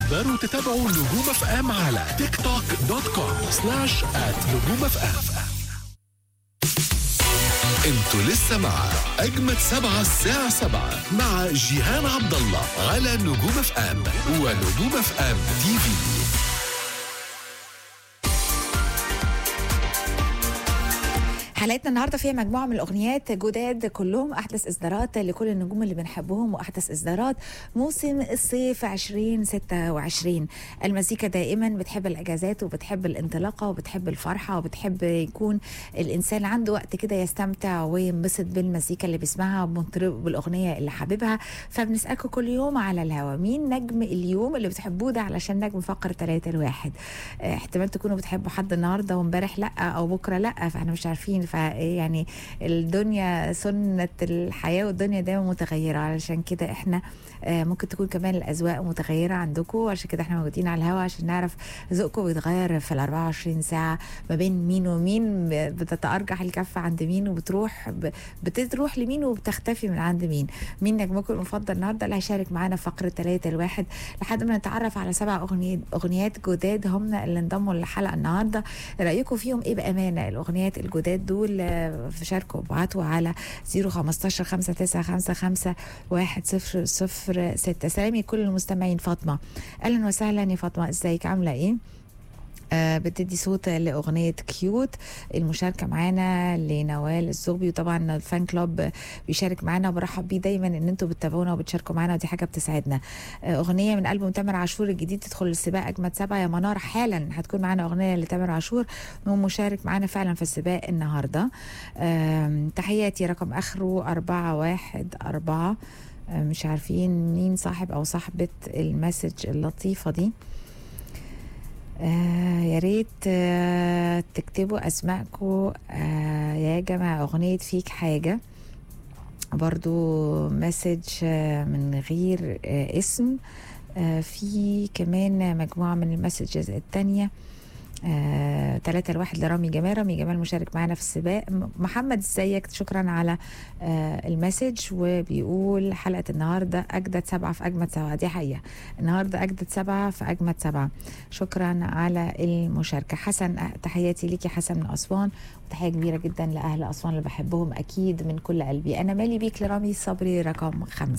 تقدروا تتابعوا نجوم اف ام على تيك توك دوت كوم سلاش ات نجوم اف ام انتوا لسه مع اجمد سبعة الساعة سبعة مع جيهان عبد الله على نجوم اف ام ونجوم اف ام تي في حلقتنا النهارده فيها مجموعه من الاغنيات جداد كلهم احدث اصدارات لكل النجوم اللي بنحبهم واحدث اصدارات موسم الصيف 2026 المزيكا دائما بتحب الاجازات وبتحب الانطلاقه وبتحب الفرحه وبتحب يكون الانسان عنده وقت كده يستمتع وينبسط بالمزيكا اللي بيسمعها ومطرب بالاغنيه اللي حاببها فبنسالكم كل يوم على الهوا مين نجم اليوم اللي بتحبوه ده علشان نجم فقره 3 الواحد اه، احتمال تكونوا بتحبوا حد النهارده وامبارح لا او بكره لا فاحنا مش عارفين فيعني الدنيا سنه الحياه والدنيا دايما متغيره علشان كده احنا اه، ممكن تكون كمان الاذواق متغيره عندكم عشان كده احنا موجودين على الهوا عشان نعرف ذوقكم بيتغير في ال 24 ساعه ما بين مين ومين بتتارجح الكفه عند مين وبتروح ب- بتروح لمين وبتختفي من عند مين مين نجمكم المفضل النهارده اللي هيشارك معانا في فقره 3 الواحد لحد ما نتعرف على سبع اغنيات اغنيات جداد هم اللي انضموا للحلقه النهارده رايكم فيهم ايه بامانه الاغنيات الجداد دول آه، شاركوا وابعتوا على 015 5955 1006 سلامي كل المستمعين فاطمه اهلا وسهلا يا فاطمه ازيك عامله ايه آه بتدي صوت لأغنية كيوت المشاركة معانا لنوال الزغبي وطبعا الفان كلوب بيشارك معانا وبرحب بيه دايما ان انتوا بتتابعونا وبتشاركوا معانا ودي حاجة بتسعدنا آه أغنية من ألبوم تامر عاشور الجديد تدخل السباق أجمد سبعة يا منار حالا هتكون معانا أغنية لتامر عاشور ومشارك معانا فعلا في السباق النهاردة آم، تحياتي رقم آخره أربعة واحد أربعة آه، مش عارفين مين صاحب أو صاحبة المسج اللطيفة دي آه يا ريت آه تكتبوا اسماءكم آه يا جماعه اغنيه فيك حاجه برضو مسج آه من غير آه اسم آه في كمان مجموعه من المسجز التانية آه، تلاتة الواحد لرامي جمال رامي جمال مشارك معنا في السباق م- محمد ازيك شكرا على آه المسج وبيقول حلقة النهاردة أجدد سبعة في أجمد سبعة دي حقيقة النهاردة أجدد سبعة في أجمد سبعة شكرا على المشاركة حسن آه، تحياتي ليكي حسن من أسوان وتحية كبيرة جدا لأهل أسوان اللي بحبهم أكيد من كل قلبي أنا مالي بيك لرامي صبري رقم خمسة